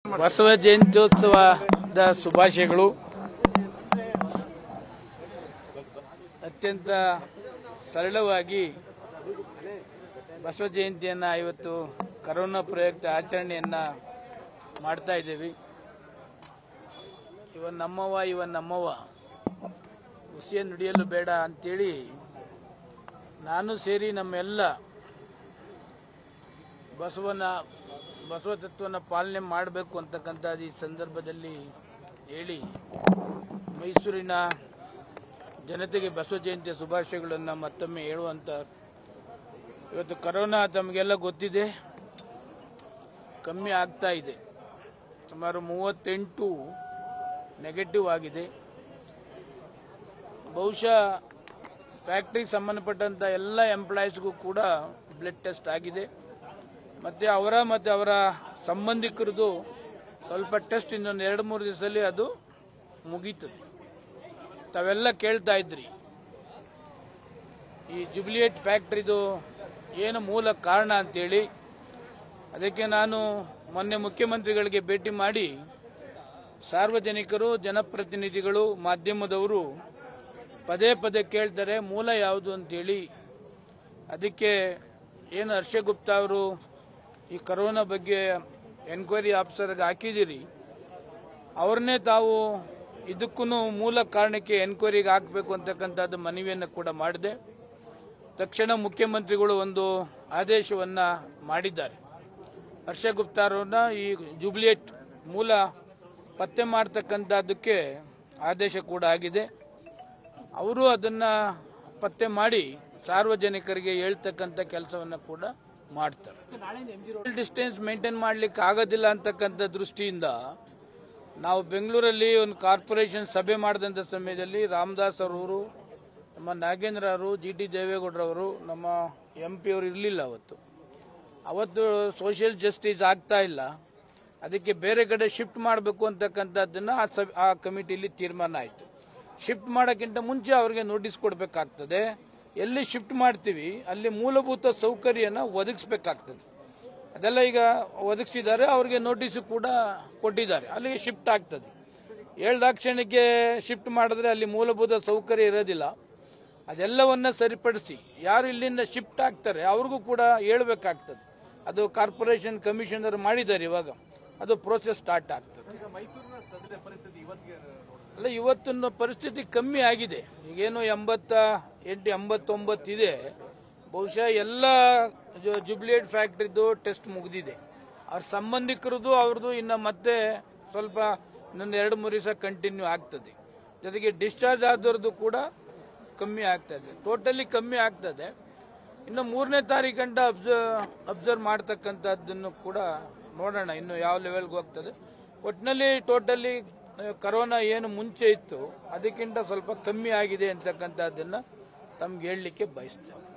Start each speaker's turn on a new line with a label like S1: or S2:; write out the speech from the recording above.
S1: ಬಸವ ಜಯಂತ್ಯೋತ್ಸವದ ಶುಭಾಶಯಗಳು ಅತ್ಯಂತ ಸರಳವಾಗಿ ಬಸವ ಜಯಂತಿಯನ್ನ ಇವತ್ತು ಕರೋನಾ ಪ್ರಯುಕ್ತ ಆಚರಣೆಯನ್ನ ಮಾಡ್ತಾ ಇದ್ದೇವೆ ಇವ ನಮ್ಮವ ಇವ ನಮ್ಮವ ಹುಸಿಯ ನುಡಿಯಲು ಬೇಡ ಅಂತೇಳಿ ನಾನು ಸೇರಿ ನಮ್ಮೆಲ್ಲ ಬಸವನ ಬಸವ ತತ್ವನ ಪಾಲನೆ ಮಾಡಬೇಕು ಅಂತಕ್ಕಂಥದ್ದು ಈ ಸಂದರ್ಭದಲ್ಲಿ ಹೇಳಿ ಮೈಸೂರಿನ ಜನತೆಗೆ ಬಸವ ಜಯಂತಿಯ ಶುಭಾಶಯಗಳನ್ನು ಮತ್ತೊಮ್ಮೆ ಹೇಳುವಂತ ಇವತ್ತು ಕರೋನಾ ತಮಗೆಲ್ಲ ಗೊತ್ತಿದೆ ಕಮ್ಮಿ ಆಗ್ತಾ ಇದೆ ಸುಮಾರು ಮೂವತ್ತೆಂಟು ನೆಗೆಟಿವ್ ಆಗಿದೆ ಬಹುಶಃ ಫ್ಯಾಕ್ಟ್ರಿಗೆ ಸಂಬಂಧಪಟ್ಟಂತ ಎಲ್ಲ ಎಂಪ್ಲಾಯೀಸ್ಗೂ ಕೂಡ ಬ್ಲಡ್ ಟೆಸ್ಟ್ ಆಗಿದೆ ಮತ್ತೆ ಅವರ ಮತ್ತೆ ಅವರ ಸಂಬಂಧಿಕರದು ಸ್ವಲ್ಪ ಟೆಸ್ಟ್ ಇನ್ನೊಂದು ಎರಡು ಮೂರು ದಿವಸದಲ್ಲಿ ಅದು ಮುಗೀತದೆ ತಾವೆಲ್ಲ ಕೇಳ್ತಾ ಇದ್ರಿ ಈ ಜುಬಿಲಿಯೇಟ್ ಫ್ಯಾಕ್ಟ್ರಿದು ಏನು ಮೂಲ ಕಾರಣ ಅಂತೇಳಿ ಅದಕ್ಕೆ ನಾನು ಮೊನ್ನೆ ಮುಖ್ಯಮಂತ್ರಿಗಳಿಗೆ ಭೇಟಿ ಮಾಡಿ ಸಾರ್ವಜನಿಕರು ಜನಪ್ರತಿನಿಧಿಗಳು ಮಾಧ್ಯಮದವರು ಪದೇ ಪದೇ ಕೇಳ್ತಾರೆ ಮೂಲ ಯಾವುದು ಅಂತೇಳಿ ಅದಕ್ಕೆ ಏನು ಹರ್ಷಗುಪ್ತಾ ಅವರು ಈ ಕರೋನಾ ಬಗ್ಗೆ ಎನ್ಕ್ವೈರಿ ಆಫೀಸರ್ಗೆ ಹಾಕಿದ್ದೀರಿ ಅವ್ರನ್ನೇ ತಾವು ಇದಕ್ಕೂ ಮೂಲ ಕಾರಣಕ್ಕೆ ಎನ್ಕ್ವೈರಿಗೆ ಹಾಕಬೇಕು ಅಂತಕ್ಕಂಥದ್ದು ಮನವಿಯನ್ನು ಕೂಡ ಮಾಡಿದೆ ತಕ್ಷಣ ಮುಖ್ಯಮಂತ್ರಿಗಳು ಒಂದು ಆದೇಶವನ್ನ ಮಾಡಿದ್ದಾರೆ ಹರ್ಷಗುಪ್ತಾ ಅವರನ್ನ ಈ ಜುಬ್ಲಿಯೇಟ್ ಮೂಲ ಪತ್ತೆ ಮಾಡ್ತಕ್ಕಂಥದ್ದಕ್ಕೆ ಆದೇಶ ಕೂಡ ಆಗಿದೆ ಅವರು ಅದನ್ನ ಪತ್ತೆ ಮಾಡಿ ಸಾರ್ವಜನಿಕರಿಗೆ ಹೇಳ್ತಕ್ಕಂಥ ಕೆಲಸವನ್ನ ಕೂಡ ಮಾಡ್ತಾರೆ ಡಿಸ್ಟೆನ್ಸ್ ಮೇಂಟೈನ್ ಮಾಡ್ಲಿಕ್ಕೆ ಆಗೋದಿಲ್ಲ ಅಂತಕ್ಕಂಥ ದೃಷ್ಟಿಯಿಂದ ನಾವು ಬೆಂಗಳೂರಲ್ಲಿ ಒಂದು ಕಾರ್ಪೊರೇಷನ್ ಸಭೆ ಮಾಡಿದಂಥ ಸಮಯದಲ್ಲಿ ರಾಮದಾಸ್ ಅವರು ನಮ್ಮ ನಾಗೇಂದ್ರ ಅವರು ಜಿ ಟಿ ದೇವೇಗೌಡರವರು ನಮ್ಮ ಎಂ ಪಿ ಅವರು ಇರಲಿಲ್ಲ ಅವತ್ತು ಅವತ್ತು ಸೋಷಿಯಲ್ ಜಸ್ಟಿಸ್ ಆಗ್ತಾ ಇಲ್ಲ ಅದಕ್ಕೆ ಬೇರೆ ಕಡೆ ಶಿಫ್ಟ್ ಮಾಡಬೇಕು ಅಂತಕ್ಕಂಥದ್ದನ್ನ ಆ ಸಭೆ ಆ ಕಮಿಟಿಲಿ ತೀರ್ಮಾನ ಆಯಿತು ಶಿಫ್ಟ್ ಮಾಡೋಕ್ಕಿಂತ ಮುಂಚೆ ಅವರಿಗೆ ನೋಟಿಸ್ ಕೊಡಬೇಕಾಗ್ತದೆ ಎಲ್ಲಿ ಶಿಫ್ಟ್ ಮಾಡ್ತೀವಿ ಅಲ್ಲಿ ಮೂಲಭೂತ ಸೌಕರ್ಯನ ಒದಗಿಸ್ಬೇಕಾಗ್ತದೆ ಅದೆಲ್ಲ ಈಗ ಒದಗಿಸಿದ್ದಾರೆ ಅವರಿಗೆ ನೋಟಿಸು ಕೂಡ ಕೊಟ್ಟಿದ್ದಾರೆ ಅಲ್ಲಿಗೆ ಶಿಫ್ಟ್ ಆಗ್ತದೆ ಏಳ್ದಾಕ್ಷಣಕ್ಕೆ ಶಿಫ್ಟ್ ಮಾಡಿದ್ರೆ ಅಲ್ಲಿ ಮೂಲಭೂತ ಸೌಕರ್ಯ ಇರೋದಿಲ್ಲ ಅದೆಲ್ಲವನ್ನ ಸರಿಪಡಿಸಿ ಯಾರು ಇಲ್ಲಿಂದ ಶಿಫ್ಟ್ ಆಗ್ತಾರೆ ಅವ್ರಿಗೂ ಕೂಡ ಹೇಳ್ಬೇಕಾಗ್ತದೆ ಅದು ಕಾರ್ಪೊರೇಷನ್ ಕಮಿಷನರ್ ಮಾಡಿದ್ದಾರೆ ಇವಾಗ ಅದು ಪ್ರೋಸೆಸ್ ಸ್ಟಾರ್ಟ್ ಆಗ್ತದೆ ಅಲ್ಲ ಇವತ್ತಿನ ಪರಿಸ್ಥಿತಿ ಕಮ್ಮಿ ಆಗಿದೆ ಈಗೇನು ಎಂಬತ್ತ ಎಂಟು ಎಂಬತ್ತೊಂಬತ್ತಿದೆ ಬಹುಶಃ ಎಲ್ಲ ಜು- ಜುಬ್ಲಿಯೇಟ್ ಫ್ಯಾಕ್ಟ್ರಿದು ಟೆಸ್ಟ್ ಮುಗಿದಿದೆ ಅವ್ರ ಸಂಬಂಧಿಕರದು ಅವ್ರದ್ದು ಇನ್ನು ಮತ್ತೆ ಸ್ವಲ್ಪ ಇನ್ನೊಂದು ಎರಡು ಮೂರು ದಿವಸ ಕಂಟಿನ್ಯೂ ಆಗ್ತದೆ ಜೊತೆಗೆ ಡಿಸ್ಚಾರ್ಜ್ ಆದವ್ರದ್ದು ಕೂಡ ಕಮ್ಮಿ ಆಗ್ತದೆ ಟೋಟಲಿ ಕಮ್ಮಿ ಆಗ್ತದೆ ಇನ್ನು ಮೂರನೇ ತಾರೀಕಂಟ ಅಬ್ಸರ್ವ್ ಅಬ್ಸರ್ವ್ ಮಾಡ್ತಕ್ಕಂಥದ್ದನ್ನು ಕೂಡ ನೋಡೋಣ ಇನ್ನು ಯಾವ ಲೆವೆಲ್ಗೆ ಹೋಗ್ತದೆ ಒಟ್ಟಿನಲ್ಲಿ ಟೋಟಲಿ ಕರೋನಾ ಏನು ಮುಂಚೆ ಇತ್ತು ಅದಕ್ಕಿಂತ ಸ್ವಲ್ಪ ಕಮ್ಮಿ ಆಗಿದೆ ಅಂತಕ್ಕಂಥದ್ದನ್ನ ತಮ್ಗೆ ಹೇಳಲಿಕ್ಕೆ ಬಯಸ್ತೇವೆ